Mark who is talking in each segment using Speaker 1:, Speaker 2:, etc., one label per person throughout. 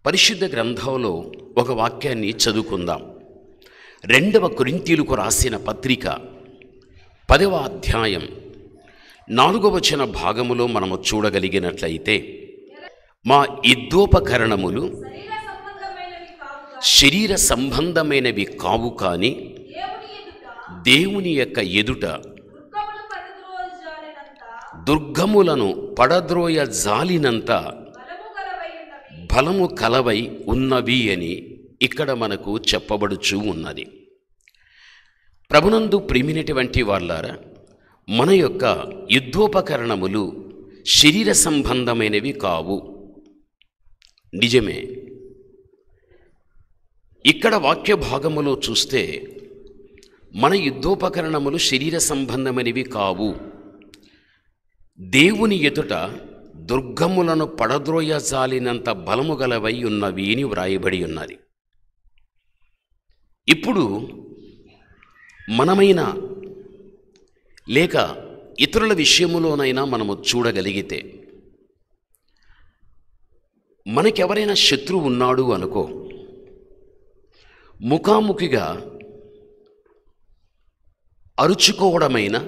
Speaker 1: పరిశుద్ధ గ్రంథంలో ఒక వాక్యాన్ని చదువుకుందాం రెండవ కొరింతీలకు రాసిన పత్రిక పదవ అధ్యాయం నాలుగవ వచన భాగములో మనము చూడగలిగినట్లయితే మా యుద్ధోపకరణములు
Speaker 2: శరీర సంబంధమైనవి కావు
Speaker 1: శరీర సంబంధమైనవి కావు కానీ
Speaker 2: దేవుని ఎదుట
Speaker 1: దేవుని యొక్క ఎదుట
Speaker 2: దుర్గములు పడద్రోజాలినంత
Speaker 1: దుర్గములను పడద్రోయ జాలినంత
Speaker 2: బలము గలవైనవి
Speaker 1: బలము కలవై ఉన్నవి అని ఇక్కడ మనకు చెప్పబడుచూ ఉన్నది ప్రభునందు ప్రేమినటువంటి వాళ్ళారా మన యొక్క యుద్ధోపకరణములు శరీర సంబంధమైనవి కావు నిజమే ఇక్కడ వాక్య భాగములో చూస్తే మన యుద్ధోపకరణములు శరీర సంబంధమైనవి కావు దేవుని ఎదుట దుర్గములను పడద్రోయజాలినంత బలము గలవై ఉన్నవి అని వ్రాయబడి ఉన్నది ఇప్పుడు మనమైన లేక ఇతరుల విషయములోనైనా మనము చూడగలిగితే మనకెవరైనా శత్రువు ఉన్నాడు అనుకో ముఖాముఖిగా అరుచుకోవడమైనా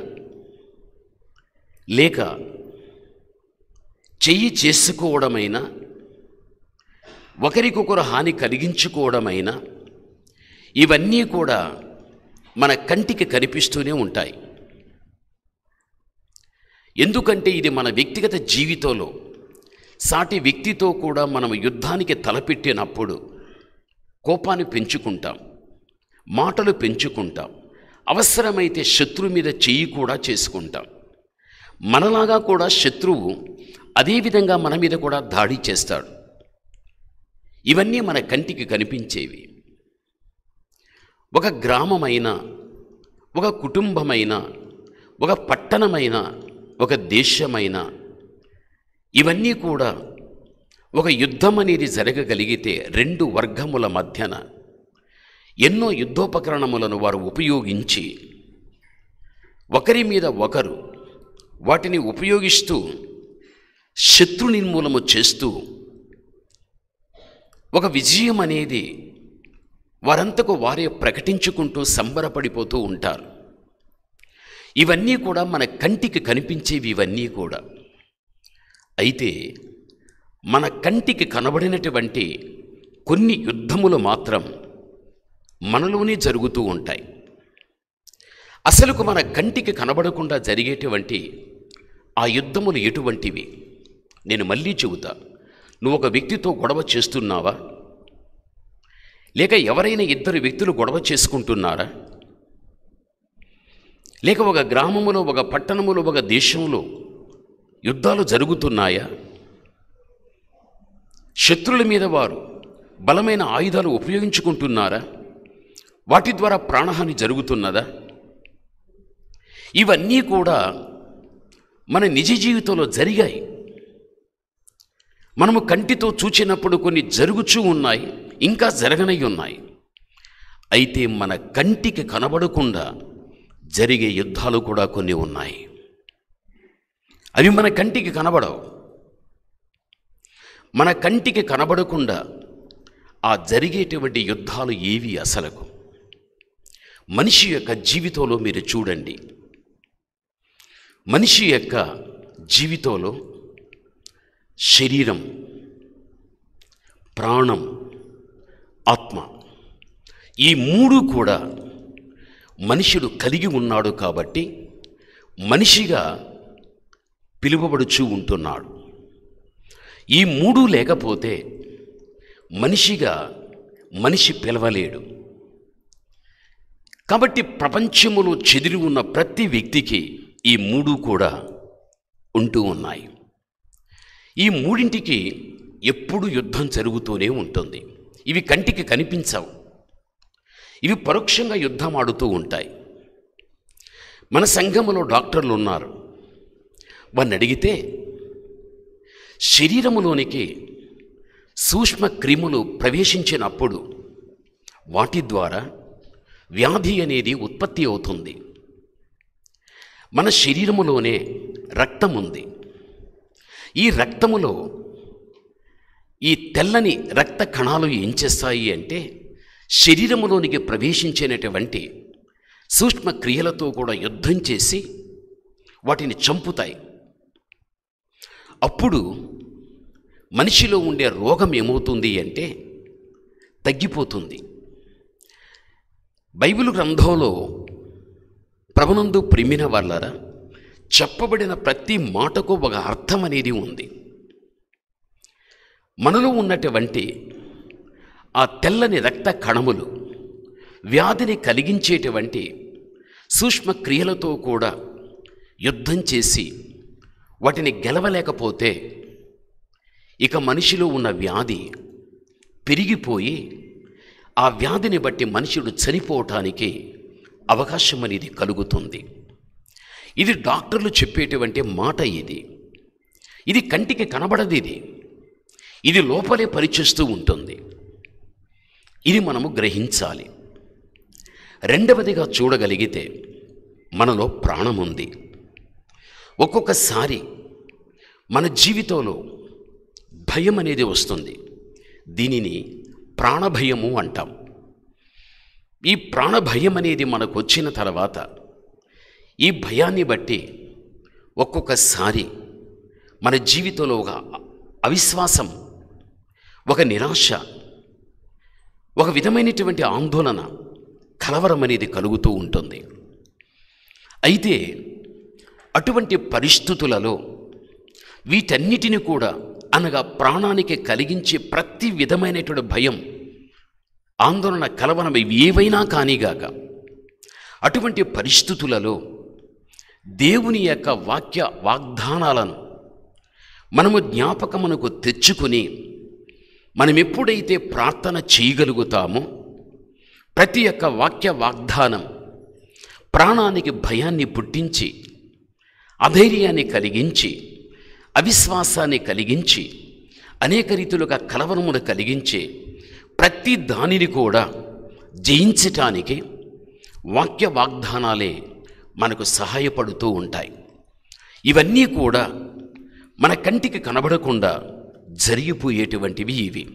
Speaker 1: లేక చెయ్యి చేసుకోవడమైనా ఒకరికొకరు హాని కలిగించుకోవడమైనా ఇవన్నీ కూడా మన కంటికి కనిపిస్తూనే ఉంటాయి ఎందుకంటే ఇది మన వ్యక్తిగత జీవితంలో సాటి వ్యక్తితో కూడా మనం యుద్ధానికి తలపెట్టినప్పుడు కోపాన్ని పెంచుకుంటాం మాటలు పెంచుకుంటాం అవసరమైతే శత్రువు మీద చెయ్యి కూడా చేసుకుంటాం మనలాగా కూడా శత్రువు అదేవిధంగా మన మీద కూడా దాడి చేస్తాడు ఇవన్నీ మన కంటికి కనిపించేవి ఒక గ్రామమైన ఒక కుటుంబమైన ఒక పట్టణమైన ఒక దేశమైన ఇవన్నీ కూడా ఒక యుద్ధం అనేది జరగగలిగితే రెండు వర్గముల మధ్యన ఎన్నో యుద్ధోపకరణములను వారు ఉపయోగించి ఒకరి మీద ఒకరు వాటిని ఉపయోగిస్తూ శత్రు నిర్మూలము చేస్తూ ఒక విజయం అనేది వారంతకు వారే ప్రకటించుకుంటూ సంబరపడిపోతూ ఉంటారు ఇవన్నీ కూడా మన కంటికి కనిపించేవి ఇవన్నీ కూడా అయితే మన కంటికి కనబడినటువంటి కొన్ని యుద్ధములు మాత్రం మనలోనే జరుగుతూ ఉంటాయి అసలుకు మన కంటికి కనబడకుండా జరిగేటువంటి ఆ యుద్ధములు ఎటువంటివి నేను మళ్ళీ చెబుతా నువ్వు ఒక వ్యక్తితో గొడవ చేస్తున్నావా లేక ఎవరైనా ఇద్దరు వ్యక్తులు గొడవ చేసుకుంటున్నారా లేక ఒక గ్రామములో ఒక పట్టణములో ఒక దేశంలో యుద్ధాలు జరుగుతున్నాయా శత్రుల మీద వారు బలమైన ఆయుధాలు ఉపయోగించుకుంటున్నారా వాటి ద్వారా ప్రాణహాని జరుగుతున్నదా ఇవన్నీ కూడా మన నిజ జీవితంలో జరిగాయి మనము కంటితో చూచినప్పుడు కొన్ని జరుగుచూ ఉన్నాయి ఇంకా జరగనై ఉన్నాయి అయితే మన కంటికి కనబడకుండా జరిగే యుద్ధాలు కూడా కొన్ని ఉన్నాయి అవి మన కంటికి కనబడవు మన కంటికి కనబడకుండా ఆ జరిగేటువంటి యుద్ధాలు ఏవి అసలకు మనిషి యొక్క జీవితంలో మీరు చూడండి మనిషి యొక్క జీవితంలో శరీరం ప్రాణం ఆత్మ ఈ మూడు కూడా మనుషుడు కలిగి ఉన్నాడు కాబట్టి మనిషిగా పిలువబడుచూ ఉంటున్నాడు ఈ మూడు లేకపోతే మనిషిగా మనిషి పిలవలేడు కాబట్టి ప్రపంచములో చెదిరి ఉన్న ప్రతి వ్యక్తికి ఈ మూడు కూడా ఉంటూ ఉన్నాయి ఈ మూడింటికి ఎప్పుడు యుద్ధం జరుగుతూనే ఉంటుంది ఇవి కంటికి కనిపించవు ఇవి పరోక్షంగా యుద్ధం ఆడుతూ ఉంటాయి మన సంఘములో డాక్టర్లు ఉన్నారు వారిని అడిగితే శరీరములోనికి సూక్ష్మ క్రిములు ప్రవేశించినప్పుడు వాటి ద్వారా వ్యాధి అనేది ఉత్పత్తి అవుతుంది మన శరీరములోనే రక్తం ఉంది ఈ రక్తములో ఈ తెల్లని రక్త కణాలు ఏం చేస్తాయి అంటే శరీరములోనికి ప్రవేశించినటువంటి సూక్ష్మ క్రియలతో కూడా యుద్ధం చేసి వాటిని చంపుతాయి అప్పుడు మనిషిలో ఉండే రోగం ఏమవుతుంది అంటే తగ్గిపోతుంది బైబిల్ గ్రంథంలో ప్రభునందు ప్రిమిన వాళ్ళరా చెప్పబడిన ప్రతి మాటకు ఒక అర్థం అనేది ఉంది మనలో ఉన్నటువంటి ఆ తెల్లని రక్త కణములు వ్యాధిని కలిగించేటువంటి సూక్ష్మ క్రియలతో కూడా యుద్ధం చేసి వాటిని గెలవలేకపోతే ఇక మనిషిలో ఉన్న వ్యాధి పెరిగిపోయి ఆ వ్యాధిని బట్టి మనుషుడు చనిపోవటానికి అవకాశం అనేది కలుగుతుంది ఇది డాక్టర్లు చెప్పేటువంటి మాట ఇది ఇది కంటికి కనబడదు ఇది ఇది లోపలే పనిచేస్తూ ఉంటుంది ఇది మనము గ్రహించాలి రెండవదిగా చూడగలిగితే మనలో ప్రాణం ఉంది ఒక్కొక్కసారి మన జీవితంలో భయం అనేది వస్తుంది దీనిని ప్రాణభయము అంటాం ఈ ప్రాణభయం అనేది మనకు వచ్చిన తర్వాత ఈ భయాన్ని బట్టి ఒక్కొక్కసారి మన జీవితంలో ఒక అవిశ్వాసం ఒక నిరాశ ఒక విధమైనటువంటి ఆందోళన కలవరం అనేది కలుగుతూ ఉంటుంది అయితే అటువంటి పరిస్థితులలో వీటన్నిటిని కూడా అనగా ప్రాణానికి కలిగించే ప్రతి విధమైనటువంటి భయం ఆందోళన కలవరం ఇవి ఏవైనా కానీగాక అటువంటి పరిస్థితులలో దేవుని యొక్క వాక్య వాగ్దానాలను మనము జ్ఞాపకమునకు తెచ్చుకుని మనం ఎప్పుడైతే ప్రార్థన చేయగలుగుతామో ప్రతి ఒక్క వాక్య వాగ్దానం ప్రాణానికి భయాన్ని పుట్టించి అధైర్యాన్ని కలిగించి అవిశ్వాసాన్ని కలిగించి అనేక రీతులుగా కలవరమును కలిగించే ప్రతి దానిని కూడా జయించటానికి వాక్య వాగ్దానాలే మనకు సహాయపడుతూ ఉంటాయి ఇవన్నీ కూడా మన కంటికి కనబడకుండా జరిగిపోయేటువంటివి ఇవి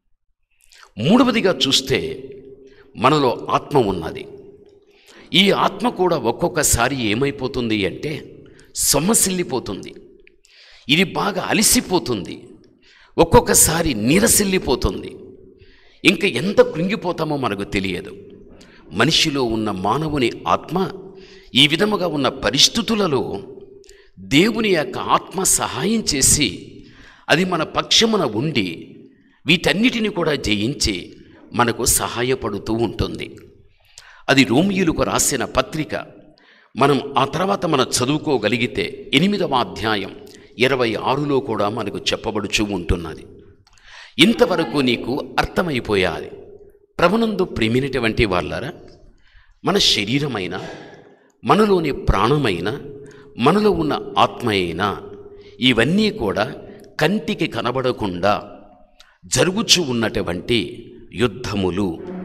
Speaker 1: మూడవదిగా చూస్తే మనలో ఆత్మ ఉన్నది ఈ ఆత్మ కూడా ఒక్కొక్కసారి ఏమైపోతుంది అంటే సొమ్మసిల్లిపోతుంది ఇది బాగా అలసిపోతుంది ఒక్కొక్కసారి నీరసిల్లిపోతుంది ఇంకా ఎంత కృంగిపోతామో మనకు తెలియదు మనిషిలో ఉన్న మానవుని ఆత్మ ఈ విధముగా ఉన్న పరిస్థితులలో దేవుని యొక్క ఆత్మ సహాయం చేసి అది మన పక్షమున ఉండి వీటన్నిటిని కూడా జయించి మనకు సహాయపడుతూ ఉంటుంది అది రోమియులకు రాసిన పత్రిక మనం ఆ తర్వాత మనం చదువుకోగలిగితే ఎనిమిదవ అధ్యాయం ఇరవై ఆరులో కూడా మనకు చెప్పబడుచూ ఉంటున్నది ఇంతవరకు నీకు అర్థమైపోయాది ప్రభునందు ప్రేమినటువంటి వాళ్ళరా మన శరీరమైన మనలోని ప్రాణమైన మనలో ఉన్న ఆత్మ అయినా ఇవన్నీ కూడా కంటికి కనబడకుండా జరుగుచూ ఉన్నటువంటి యుద్ధములు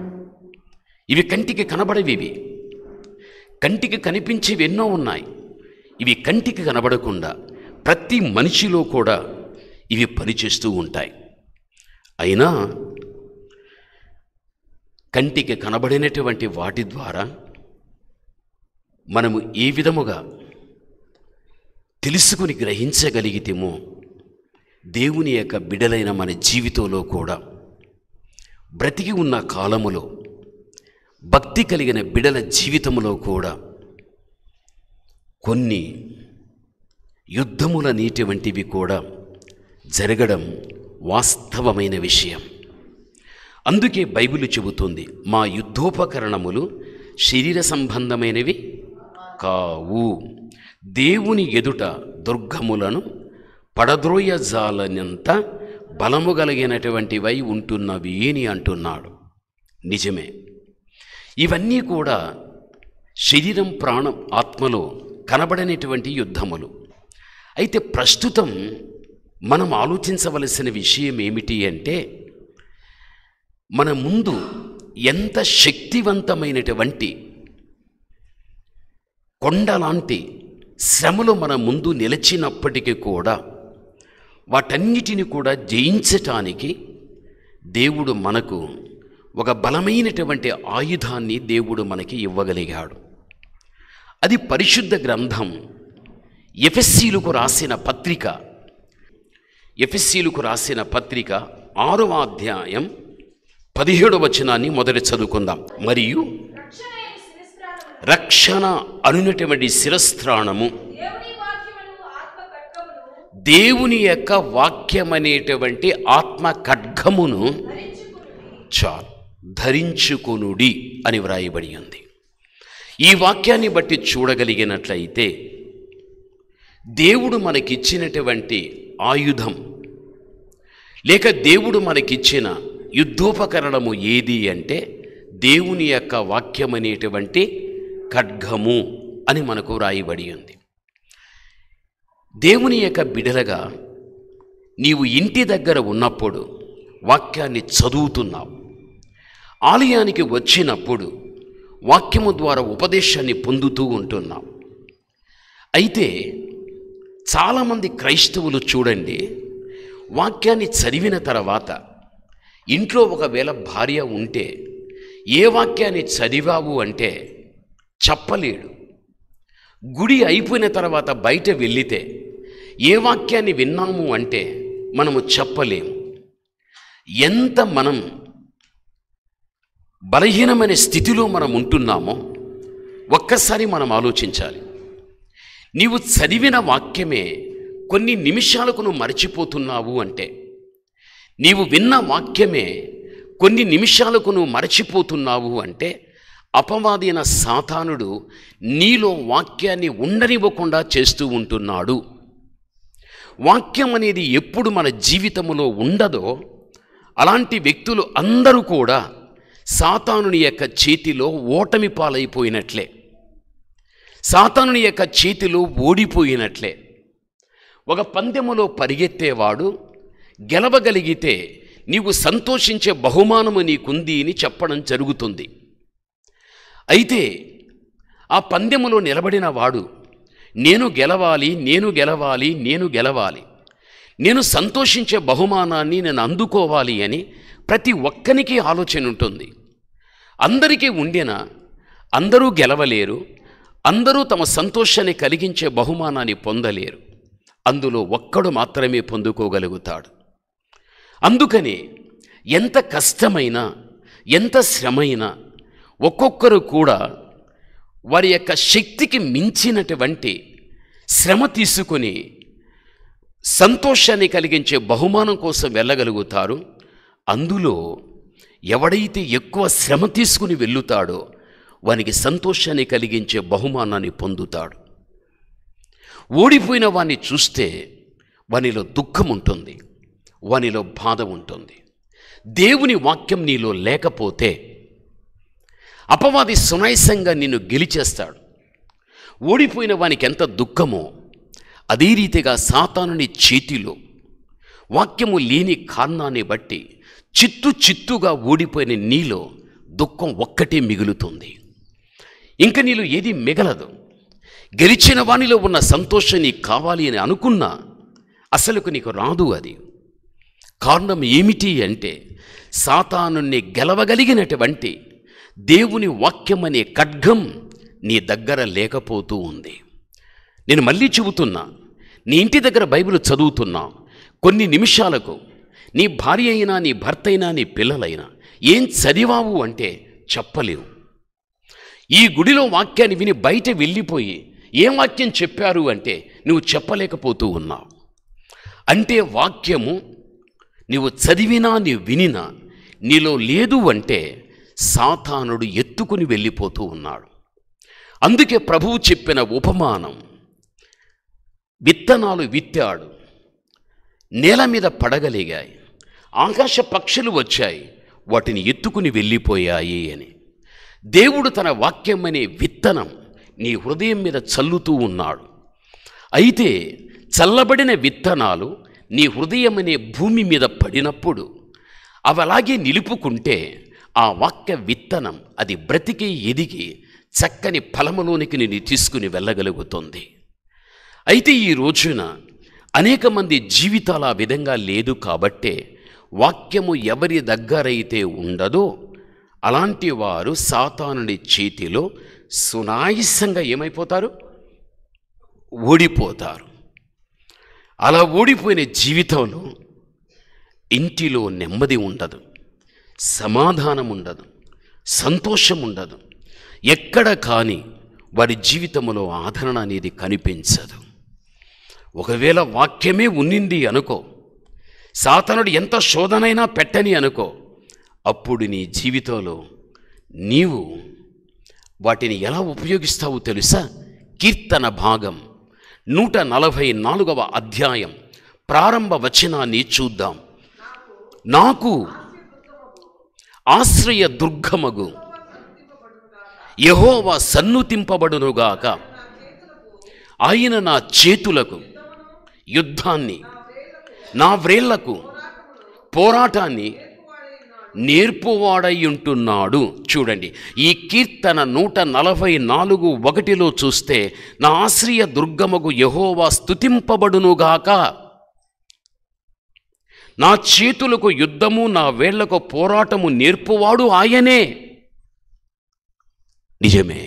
Speaker 1: ఇవి కంటికి కనబడవి ఇవి కంటికి కనిపించేవి ఎన్నో ఉన్నాయి ఇవి కంటికి కనబడకుండా ప్రతి మనిషిలో కూడా ఇవి పనిచేస్తూ ఉంటాయి అయినా కంటికి కనబడినటువంటి వాటి ద్వారా మనము ఏ విధముగా తెలుసుకుని గ్రహించగలిగితేమో దేవుని యొక్క బిడలైన మన జీవితంలో కూడా బ్రతికి ఉన్న కాలములో భక్తి కలిగిన బిడల జీవితంలో కూడా కొన్ని యుద్ధముల నీటి వంటివి కూడా జరగడం వాస్తవమైన విషయం అందుకే బైబిల్ చెబుతుంది మా యుద్ధోపకరణములు శరీర సంబంధమైనవి కావు దేవుని ఎదుట దుర్గములను పడద్రోయజాలనంత బలము కలిగినటువంటివై ఉంటున్నవి అని అంటున్నాడు నిజమే ఇవన్నీ కూడా శరీరం ప్రాణం ఆత్మలో కనబడనటువంటి యుద్ధములు అయితే ప్రస్తుతం మనం ఆలోచించవలసిన విషయం ఏమిటి అంటే మన ముందు ఎంత శక్తివంతమైనటువంటి కొండలాంటి శ్రమలు మన ముందు నిలిచినప్పటికీ కూడా వాటన్నిటిని కూడా జయించటానికి దేవుడు మనకు ఒక బలమైనటువంటి ఆయుధాన్ని దేవుడు మనకి ఇవ్వగలిగాడు అది పరిశుద్ధ గ్రంథం ఎఫెస్సీలకు రాసిన పత్రిక ఎఫెస్సీలకు రాసిన పత్రిక ఆరవ అధ్యాయం పదిహేడవ వచనాన్ని మొదట చదువుకుందాం మరియు
Speaker 2: రక్షణ అయిన శిరస్త్రాణము
Speaker 1: రక్షణ అనునటువంటి శిరస్త్రాణము
Speaker 2: దేవుని వాక్యమును ఆత్మ ఖడ్గమును
Speaker 1: దేవుని యొక్క వాక్యమనేటువంటి ఆత్మ ఖడ్గమును
Speaker 2: ధరించుకుని
Speaker 1: చాలు ధరించుకొనుడి అని వ్రాయబడి ఉంది ఈ వాక్యాన్ని బట్టి చూడగలిగినట్లయితే దేవుడు మనకిచ్చినటువంటి ఆయుధం లేక దేవుడు మనకిచ్చిన యుద్ధోపకరణము ఏది అంటే దేవుని యొక్క వాక్యం అనేటువంటి ఖడ్గము అని మనకు వ్రాయబడి ఉంది దేవుని యొక్క బిడలగా నీవు ఇంటి దగ్గర ఉన్నప్పుడు వాక్యాన్ని చదువుతున్నావు ఆలయానికి వచ్చినప్పుడు వాక్యము ద్వారా ఉపదేశాన్ని పొందుతూ ఉంటున్నాం అయితే చాలామంది క్రైస్తవులు చూడండి వాక్యాన్ని చదివిన తర్వాత ఇంట్లో ఒకవేళ భార్య ఉంటే ఏ వాక్యాన్ని చదివావు అంటే చెప్పలేడు గుడి అయిపోయిన తర్వాత బయట వెళ్ళితే ఏ వాక్యాన్ని విన్నాము అంటే మనము చెప్పలేము ఎంత మనం బలహీనమైన స్థితిలో మనం ఉంటున్నామో ఒక్కసారి మనం ఆలోచించాలి నీవు చదివిన వాక్యమే కొన్ని నిమిషాలకు నువ్వు మరచిపోతున్నావు అంటే నీవు విన్న వాక్యమే కొన్ని నిమిషాలకు నువ్వు మరచిపోతున్నావు అంటే అపవాదైన సాతానుడు నీలో వాక్యాన్ని ఉండనివ్వకుండా చేస్తూ ఉంటున్నాడు వాక్యం అనేది ఎప్పుడు మన జీవితంలో ఉండదో అలాంటి వ్యక్తులు అందరూ కూడా సాతానుని యొక్క చేతిలో ఓటమి పాలైపోయినట్లే సాతానుని యొక్క చేతిలో ఓడిపోయినట్లే ఒక పందెములో పరిగెత్తేవాడు గెలవగలిగితే నీవు సంతోషించే బహుమానము నీకుంది అని చెప్పడం జరుగుతుంది అయితే ఆ పందెములో నిలబడిన వాడు నేను గెలవాలి నేను గెలవాలి నేను గెలవాలి నేను సంతోషించే బహుమానాన్ని నేను అందుకోవాలి అని ప్రతి ఒక్కనికి ఆలోచన ఉంటుంది అందరికీ ఉండిన అందరూ గెలవలేరు అందరూ తమ సంతోషాన్ని కలిగించే బహుమానాన్ని పొందలేరు అందులో ఒక్కడు మాత్రమే పొందుకోగలుగుతాడు అందుకని ఎంత కష్టమైనా ఎంత శ్రమైనా ఒక్కొక్కరు కూడా వారి యొక్క శక్తికి మించినటువంటి శ్రమ తీసుకొని సంతోషాన్ని కలిగించే బహుమానం కోసం వెళ్ళగలుగుతారు అందులో ఎవడైతే ఎక్కువ శ్రమ తీసుకుని వెళ్ళుతాడో వానికి సంతోషాన్ని కలిగించే బహుమానాన్ని పొందుతాడు ఓడిపోయిన వాణ్ణి చూస్తే వానిలో దుఃఖం ఉంటుంది వానిలో బాధ ఉంటుంది దేవుని వాక్యం నీలో లేకపోతే అపవాది సునాయసంగా నిన్ను గెలిచేస్తాడు ఓడిపోయిన వానికి ఎంత దుఃఖమో అదే రీతిగా సాతానుని చేతిలో వాక్యము లేని కారణాన్ని బట్టి చిత్తు చిత్తుగా ఓడిపోయిన నీలో దుఃఖం ఒక్కటే మిగులుతుంది ఇంక నీలో ఏది మిగలదు గెలిచిన వానిలో ఉన్న సంతోషం నీకు కావాలి అని అనుకున్నా అసలుకు నీకు రాదు అది కారణం ఏమిటి అంటే సాతానుని గెలవగలిగినటువంటి దేవుని వాక్యం అనే ఖడ్గం నీ దగ్గర లేకపోతూ ఉంది నేను మళ్ళీ చెబుతున్నా నీ ఇంటి దగ్గర బైబిల్ చదువుతున్నా కొన్ని నిమిషాలకు నీ భార్య అయినా నీ భర్త అయినా నీ పిల్లలైనా ఏం చదివావు అంటే చెప్పలేవు ఈ గుడిలో వాక్యాన్ని విని బయట వెళ్ళిపోయి ఏం వాక్యం చెప్పారు అంటే నువ్వు చెప్పలేకపోతూ ఉన్నావు అంటే వాక్యము నీవు చదివినా నీవు వినినా నీలో లేదు అంటే సాతానుడు ఎత్తుకుని వెళ్ళిపోతూ ఉన్నాడు అందుకే ప్రభువు చెప్పిన ఉపమానం విత్తనాలు విత్తాడు నేల మీద పడగలిగాయి ఆకాశ పక్షులు వచ్చాయి వాటిని ఎత్తుకుని వెళ్ళిపోయాయి అని దేవుడు తన వాక్యం అనే విత్తనం నీ హృదయం మీద చల్లుతూ ఉన్నాడు అయితే చల్లబడిన విత్తనాలు నీ హృదయం అనే భూమి మీద పడినప్పుడు అవి అలాగే నిలుపుకుంటే ఆ వాక్య విత్తనం అది బ్రతికి ఎదిగి చక్కని ఫలములోనికి నేను తీసుకుని వెళ్ళగలుగుతుంది అయితే ఈ రోజున అనేక మంది జీవితాల ఆ విధంగా లేదు కాబట్టే వాక్యము ఎవరి దగ్గరైతే ఉండదో అలాంటి వారు సాతానుడి చేతిలో సునాయసంగా ఏమైపోతారు ఓడిపోతారు అలా ఓడిపోయిన జీవితంలో ఇంటిలో నెమ్మది ఉండదు సమాధానం ఉండదు సంతోషం ఉండదు ఎక్కడ కానీ వారి జీవితంలో ఆదరణ అనేది కనిపించదు ఒకవేళ వాక్యమే ఉన్నింది అనుకో సాతనుడు ఎంత శోధనైనా పెట్టని అనుకో అప్పుడు నీ జీవితంలో నీవు వాటిని ఎలా ఉపయోగిస్తావో తెలుసా కీర్తన భాగం నూట నలభై నాలుగవ అధ్యాయం ప్రారంభ వచనాన్ని చూద్దాం నాకు ఆశ్రయ దుర్గమగు యహోవా సన్నుతింపబడునుగాక ఆయన నా చేతులకు యుద్ధాన్ని నా వ్రేళ్లకు పోరాటాన్ని నేర్పువాడై ఉంటున్నాడు చూడండి ఈ కీర్తన నూట నలభై నాలుగు ఒకటిలో చూస్తే నా ఆశ్రయ దుర్గమగు యహోవా స్తుతింపబడునుగాక నా చేతులకు యుద్ధము నా వేళ్లకు పోరాటము నేర్పువాడు ఆయనే నిజమే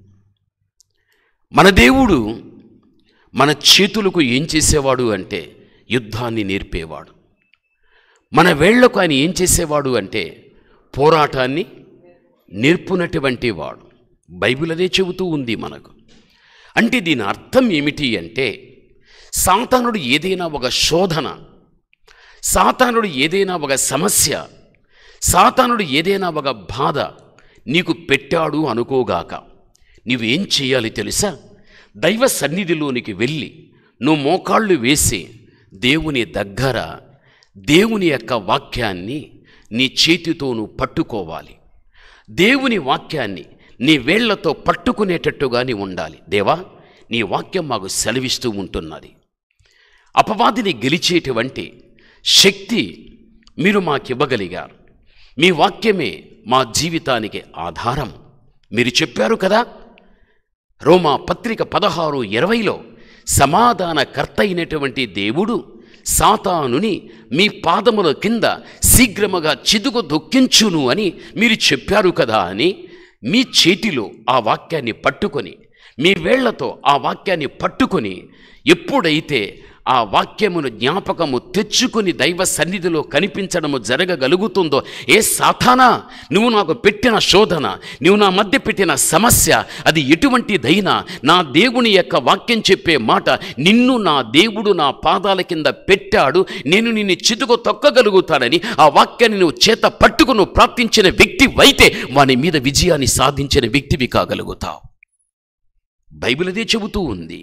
Speaker 1: మన దేవుడు మన చేతులకు ఏం చేసేవాడు అంటే యుద్ధాన్ని నేర్పేవాడు మన వేళ్లకు ఆయన ఏం చేసేవాడు అంటే పోరాటాన్ని నేర్పునటువంటి వాడు బైబిల్ అదే చెబుతూ ఉంది మనకు అంటే దీని అర్థం ఏమిటి అంటే సాతానుడు ఏదైనా ఒక శోధన సాతానుడు ఏదైనా ఒక సమస్య సాతానుడు ఏదైనా ఒక బాధ నీకు పెట్టాడు అనుకోగాక నువ్వేం చేయాలి తెలుసా దైవ సన్నిధిలోనికి వెళ్ళి నువ్వు మోకాళ్ళు వేసి దేవుని దగ్గర దేవుని యొక్క వాక్యాన్ని నీ చేతితో నువ్వు పట్టుకోవాలి దేవుని వాక్యాన్ని నీ వేళ్లతో పట్టుకునేటట్టుగా నీ ఉండాలి దేవా నీ వాక్యం మాకు సెలవిస్తూ ఉంటున్నది అపవాదిని గెలిచేటువంటి శక్తి మీరు మాకివ్వగలిగారు మీ వాక్యమే మా జీవితానికి ఆధారం మీరు చెప్పారు కదా రోమా పత్రిక పదహారు ఇరవైలో సమాధానకర్త అయినటువంటి దేవుడు సాతానుని మీ పాదముల కింద శీఘ్రముగా చిదుగు దొక్కించును అని మీరు చెప్పారు కదా అని మీ చేతిలో ఆ వాక్యాన్ని పట్టుకొని మీ వేళ్లతో ఆ వాక్యాన్ని పట్టుకొని ఎప్పుడైతే ఆ వాక్యమును జ్ఞాపకము తెచ్చుకుని దైవ సన్నిధిలో కనిపించడము జరగగలుగుతుందో ఏ సాతానా నువ్వు నాకు పెట్టిన శోధన నువ్వు నా మధ్య పెట్టిన సమస్య అది ఎటువంటిదైనా నా దేవుని యొక్క వాక్యం చెప్పే మాట నిన్ను నా దేవుడు నా పాదాల కింద పెట్టాడు నేను నిన్ను చితుకు తొక్కగలుగుతాడని ఆ వాక్యాన్ని నువ్వు చేత పట్టుకుని నువ్వు ప్రార్థించిన వ్యక్తి అయితే వాని మీద విజయాన్ని సాధించిన వ్యక్తివి కాగలుగుతావు బైబిల్ అదే చెబుతూ ఉంది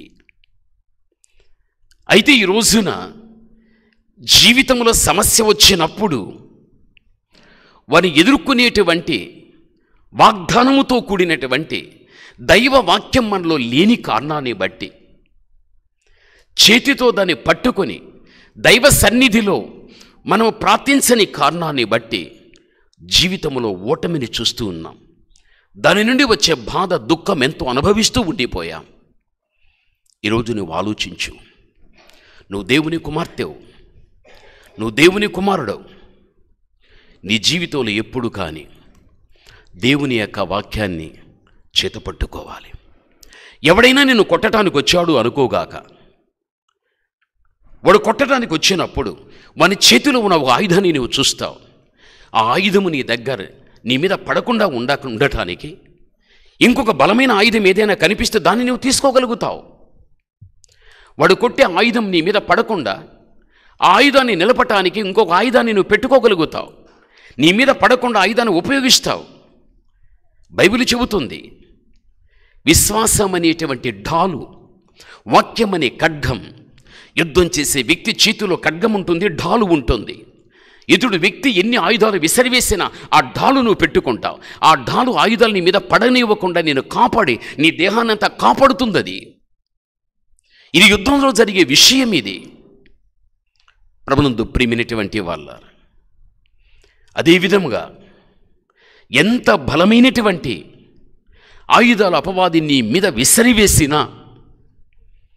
Speaker 1: అయితే ఈ రోజున జీవితంలో సమస్య వచ్చినప్పుడు వారిని ఎదుర్కొనేటువంటి వాగ్దానముతో కూడినటువంటి దైవ వాక్యం మనలో లేని కారణాన్ని బట్టి చేతితో దాన్ని పట్టుకొని దైవ సన్నిధిలో మనం ప్రార్థించని కారణాన్ని బట్టి జీవితంలో ఓటమిని చూస్తూ ఉన్నాం దాని నుండి వచ్చే బాధ దుఃఖం ఎంతో అనుభవిస్తూ ఉండిపోయాం ఈరోజు నువ్వు ఆలోచించు నువ్వు దేవుని కుమార్తెవు నువ్వు దేవుని కుమారుడవు నీ జీవితంలో ఎప్పుడు కానీ దేవుని యొక్క వాక్యాన్ని చేతపట్టుకోవాలి ఎవడైనా నిన్ను కొట్టడానికి వచ్చాడు అనుకోగాక వాడు కొట్టడానికి వచ్చినప్పుడు వాని చేతిలో ఉన్న ఒక ఆయుధాన్ని నువ్వు చూస్తావు ఆ ఆయుధము నీ దగ్గర నీ మీద పడకుండా ఉండ ఉండటానికి ఇంకొక బలమైన ఆయుధం ఏదైనా కనిపిస్తే దాన్ని నువ్వు తీసుకోగలుగుతావు వాడు కొట్టే ఆయుధం నీ మీద పడకుండా ఆ ఆయుధాన్ని నిలపటానికి ఇంకొక ఆయుధాన్ని నువ్వు పెట్టుకోగలుగుతావు నీ మీద పడకుండా ఆయుధాన్ని ఉపయోగిస్తావు బైబిల్ చెబుతుంది విశ్వాసం అనేటువంటి ఢాలు వాక్యం అనే ఖడ్గం యుద్ధం చేసే వ్యక్తి చేతిలో ఖడ్గం ఉంటుంది ఢాలు ఉంటుంది ఇతడు వ్యక్తి ఎన్ని ఆయుధాలు విసిరివేసినా ఆ ఢాలు నువ్వు పెట్టుకుంటావు ఆ ఢాలు ఆయుధాలు నీ మీద పడనివ్వకుండా నేను కాపాడి నీ దేహాన్నంతా కాపాడుతుంది అది ఇది యుద్ధంలో జరిగే విషయం ఇది ప్రభునందు ప్రియమైనటువంటి వాళ్ళ అదేవిధముగా ఎంత బలమైనటువంటి ఆయుధాల అపవాది నీ మీద విసిరివేసినా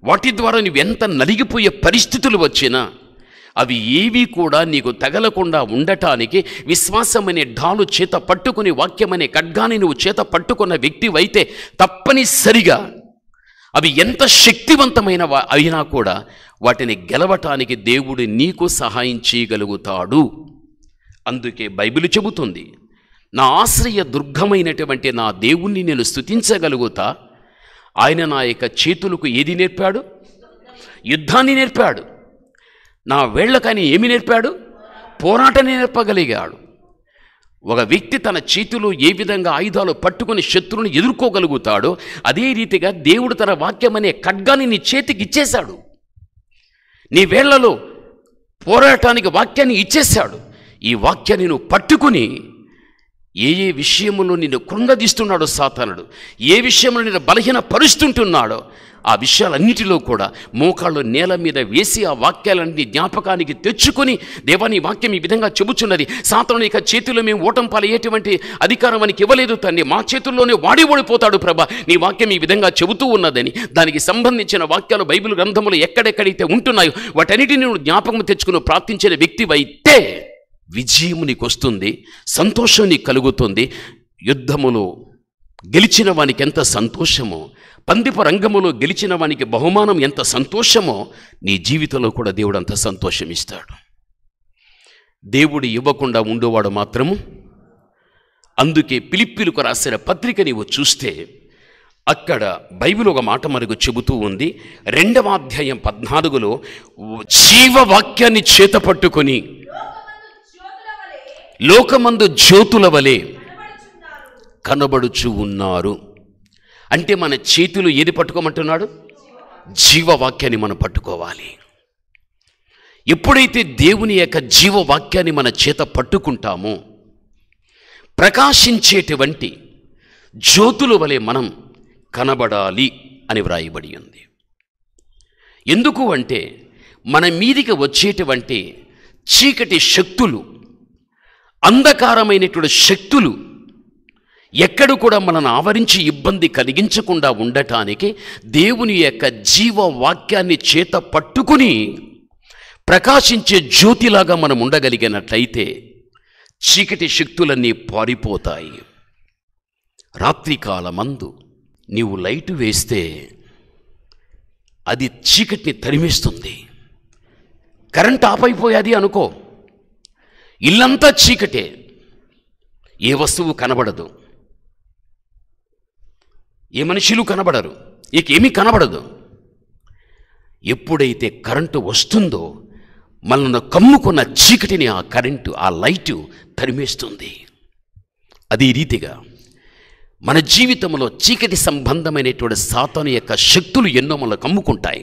Speaker 1: వాటి ద్వారా నువ్వు ఎంత నలిగిపోయే పరిస్థితులు వచ్చినా అవి ఏవి కూడా నీకు తగలకుండా ఉండటానికి విశ్వాసం అనే ఢాలు చేత పట్టుకుని వాక్యం అనే ఖడ్గాని నువ్వు చేత పట్టుకున్న వ్యక్తివైతే తప్పనిసరిగా అవి ఎంత శక్తివంతమైన వా- అయినా కూడా వాటిని గెలవటానికి దేవుడు నీకు సహాయం చేయగలుగుతాడు అందుకే బైబిల్ చెబుతుంది నా ఆశ్రయ దుర్గమైనటువంటి నా దేవుణ్ణి నేను స్తుతించగలుగుతా ఆయన నా యొక్క చేతులకు ఏది నేర్పాడు యుద్ధాన్ని నేర్పాడు నా వేళ్ళకని ఏమి నేర్పాడు పోరాటం నేర్పగలిగాడు ఒక వ్యక్తి తన చేతిలో ఏ విధంగా ఆయుధాలు పట్టుకుని శత్రువుని ఎదుర్కోగలుగుతాడో అదే రీతిగా దేవుడు తన వాక్యం అనే ఖడ్గాన్ని నీ చేతికి ఇచ్చేశాడు నీ వేళ్లలో పోరాటానికి వాక్యాన్ని ఇచ్చేశాడు ఈ వాక్యాన్ని నువ్వు పట్టుకుని ఏ ఏ విషయములో నిన్ను కృంగదీస్తున్నాడో సాతానుడు ఏ విషయంలో నిన్ను బలహీన పరుస్తుంటున్నాడో ఆ విషయాలన్నిటిలో కూడా మోకాళ్ళు నేల మీద వేసి ఆ వాక్యాలన్నీ జ్ఞాపకానికి తెచ్చుకొని దేవా నీ వాక్యం ఈ విధంగా చెబుచున్నది సాతాను ఇక చేతిలో మేము ఓటం పాలయ్యేటువంటి అధికారం మనకి ఇవ్వలేదు తండ్రి మా చేతుల్లోనే వాడి ఓడిపోతాడు ప్రభా నీ వాక్యం ఈ విధంగా చెబుతూ ఉన్నదని దానికి సంబంధించిన వాక్యాలు బైబిల్ గ్రంథములు ఎక్కడెక్కడైతే ఉంటున్నాయో వాటన్నిటిని నువ్వు జ్ఞాపకం తెచ్చుకుని ప్రార్థించిన వ్యక్తివైతే విజయం నీకు వస్తుంది సంతోషం నీకు కలుగుతుంది యుద్ధములో గెలిచిన వానికి ఎంత సంతోషమో పందిప రంగములో గెలిచిన వానికి బహుమానం ఎంత సంతోషమో నీ జీవితంలో కూడా దేవుడు అంత సంతోషం ఇస్తాడు దేవుడు ఇవ్వకుండా ఉండేవాడు మాత్రము అందుకే పిలిప్పిలకు రాసిన పత్రిక నీవు చూస్తే అక్కడ బైబిల్ ఒక మాట మనకు చెబుతూ ఉంది రెండవ అధ్యాయం పద్నాలుగులో జీవవాక్యాన్ని చేత పట్టుకొని
Speaker 2: లోకమందు జ్యోతుల వలె
Speaker 1: లోకమందు జ్యోతుల వలె
Speaker 2: కనబడుచున్నారు
Speaker 1: కనబడుచు ఉన్నారు అంటే మన చేతులు ఏది పట్టుకోమంటున్నాడు జీవవాక్యాన్ని మనం పట్టుకోవాలి ఎప్పుడైతే దేవుని యొక్క జీవవాక్యాన్ని మన చేత పట్టుకుంటామో ప్రకాశించేటువంటి జ్యోతుల వలె మనం కనబడాలి అని వ్రాయబడి ఉంది ఎందుకు అంటే మన మీదికి వచ్చేటువంటి చీకటి శక్తులు అంధకారమైనటువంటి శక్తులు ఎక్కడ కూడా మనల్ని ఆవరించి ఇబ్బంది కలిగించకుండా ఉండటానికి దేవుని యొక్క జీవ వాక్యాన్ని చేత పట్టుకుని ప్రకాశించే జ్యోతిలాగా మనం ఉండగలిగినట్లయితే చీకటి శక్తులన్నీ పారిపోతాయి రాత్రికాలమందు నీవు లైటు వేస్తే అది చీకటిని తరిమేస్తుంది కరెంట్ ఆఫ్ అయిపోయాది అనుకో ఇల్లంతా చీకటే ఏ వస్తువు కనబడదు ఏ మనుషులు కనబడరు ఇకేమీ కనబడదు ఎప్పుడైతే కరెంటు వస్తుందో మనల్ని కమ్ముకున్న చీకటిని ఆ కరెంటు ఆ లైటు తరిమేస్తుంది అదే రీతిగా మన జీవితంలో చీకటి సంబంధమైనటువంటి సాతాను యొక్క శక్తులు ఎన్నో మనల్ని కమ్ముకుంటాయి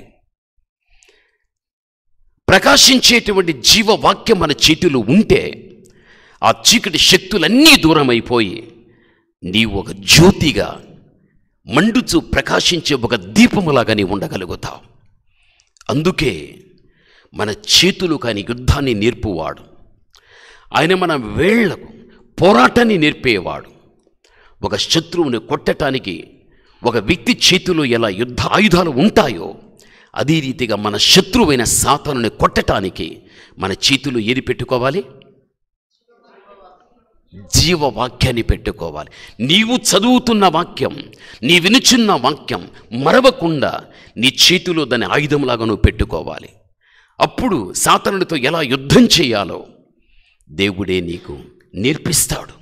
Speaker 1: ప్రకాశించేటువంటి జీవవాక్యం మన చేతిలో ఉంటే ఆ చీకటి శక్తులన్నీ దూరం అయిపోయి నీవు ఒక జ్యోతిగా మండుచు ప్రకాశించే ఒక దీపములాగా నీవు ఉండగలుగుతావు అందుకే మన చేతులు కాని యుద్ధాన్ని నేర్పువాడు ఆయన మన వేళ్లకు పోరాటాన్ని నేర్పేవాడు ఒక శత్రువుని కొట్టటానికి ఒక వ్యక్తి చేతిలో ఎలా యుద్ధ ఆయుధాలు ఉంటాయో అదే రీతిగా మన శత్రువైన సాతానుని కొట్టటానికి మన చేతులు ఏది పెట్టుకోవాలి జీవవాక్యాన్ని పెట్టుకోవాలి నీవు చదువుతున్న వాక్యం నీ వినుచున్న వాక్యం మరవకుండా నీ చేతిలో దాని ఆయుధంలాగా నువ్వు పెట్టుకోవాలి అప్పుడు సాతనుడితో ఎలా యుద్ధం చేయాలో దేవుడే నీకు నేర్పిస్తాడు